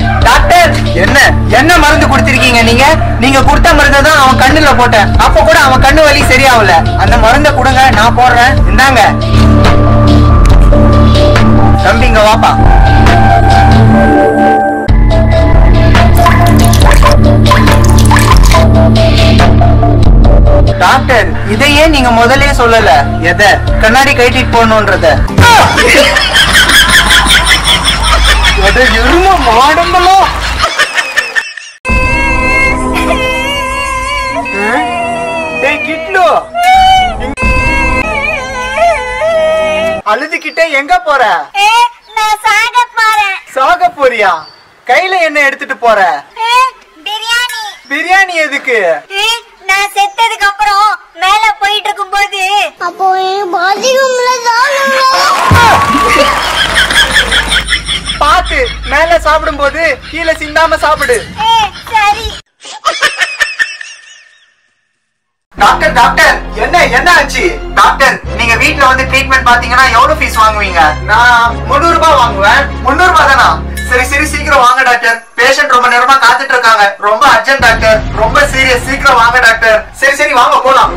doctor என்ன என்ன மருந்து கொடுத்திருக்கீங்க நீங்க நீங்க கொடுத்த மருந்து தான் அவன் கண்ணுல போட்டேன் அப்ப கூட அவன் கண்ணு வலி சரியாகல அந்த மருந்தை கொடுங்க நான் போடுறேன் இந்தாங்க தம்பிங்க வாப்பா டாக்டர் இதையே நீங்க முதல்லயே சொல்லல எத கண்ணாடி கட்டிட்டு போகணுன்றத எதை எரும மாடுங்களோ டேய் கிட்லு அழுதுகிட்டே எங்க போற ஏ, நான் சாக போறேன் சாக போறியா கையில என்ன எடுத்துட்டு போற ஏ, பிரியாணி பிரியாணி எதுக்கு ஏ, நான் செத்ததுக்கு அப்புறம் மேல போயிட்டு இருக்கும்போது அப்போ பாதிக்கும்ல பாத்து மேல சாப்பிடும்போது கீழே சிந்தாம சாப்பிடு சரி டாக்டர் டாக்டர் என்ன என்ன ஆச்சு டாக்டர் நீங்க வீட்ல வந்து ட்ரீட்மெண்ட் பாத்தீங்கன்னா எவ்வளவு ஃபீஸ் வாங்குவீங்க நான் முந்நூறு ரூபாய் வாங்குவேன் முந்நூறு ரூபாய் தானா சரி சரி சீக்கிரம் வாங்க டாக்டர் பேஷண்ட் ரொம்ப நேரமா காத்துட்டு இருக்காங்க ரொம்ப அர்ஜென்ட் டாக்டர் ரொம்ப சீரியஸ் சீக்கிரம் வாங்க டாக்டர் சரி சரி வாங்க போலாம்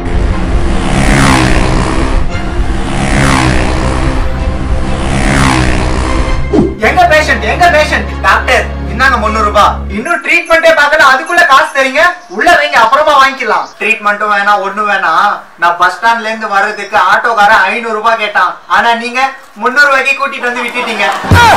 எங்க பேஷண்ட் எங்க பேஷண்ட் டாக்டர் இந்தாங்க முந்நூறு ரூபாய் இன்னும் ட்ரீட்மெண்டே பார்க்கல அதுக்குள்ள காசு தரீங்க உள்ள வைங்க அப்புறமா வாங்கிக்கலாம் ட்ரீட்மெண்ட்டும் வேணாம் ஒண்ணு வேணாம் நான் பஸ் ஸ்டாண்ட்ல இருந்து வர்றதுக்கு ஆட்டோக்காரன் ஐநூறு ரூபாய் கேட்டான் ஆனா நீங்க முந்நூறு ரூபாய்க்கு கூட்டிட்டு வந்து விட்டுட்டீங்க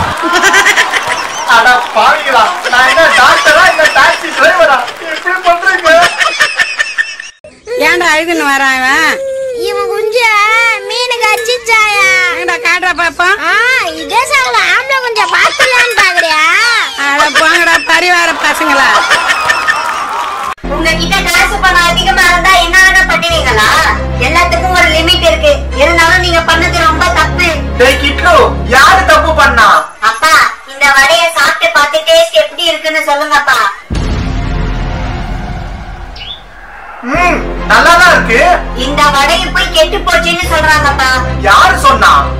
அட பாவிங்களா நான் என்ன டாக்டரா இல்ல டாக்ஸி டிரைவரா இப்படி பண்றீங்க ஏன்டா அழுதுன்னு வரான் இவன் இவன் குஞ்ச மீனுக்கு அச்சிச்சாயா ஏன்டா காட்டுறா பாப்பா ஆ இதே சாங்கல ஆம்பளை கொஞ்சம் பாத்துலான்னு பாக்குறியா அட போங்கடா பரிவார பசங்களா உங்ககிட்ட காசு பணம் அதிகமா இருந்தா என்ன வேணா பண்ணுவீங்களா எல்லாத்துக்கும் ஒரு லிமிட் இருக்கு இருந்தாலும் நீங்க பண்ணது ரொம்ப தப்பு டேய் கிட்லு யாரு தப்பு பண்ணா அப்பா இந்த வடைய சாப்பிட்டு பார்த்து டேஸ்ட் எப்படி இருக்குன்னு சொல்லுங்கப்பா ம் நல்லாதான் இருக்கு இந்த வடைய போய் கெட்டு போச்சுன்னு சொல்றாங்கப்பா யாரு சொன்னா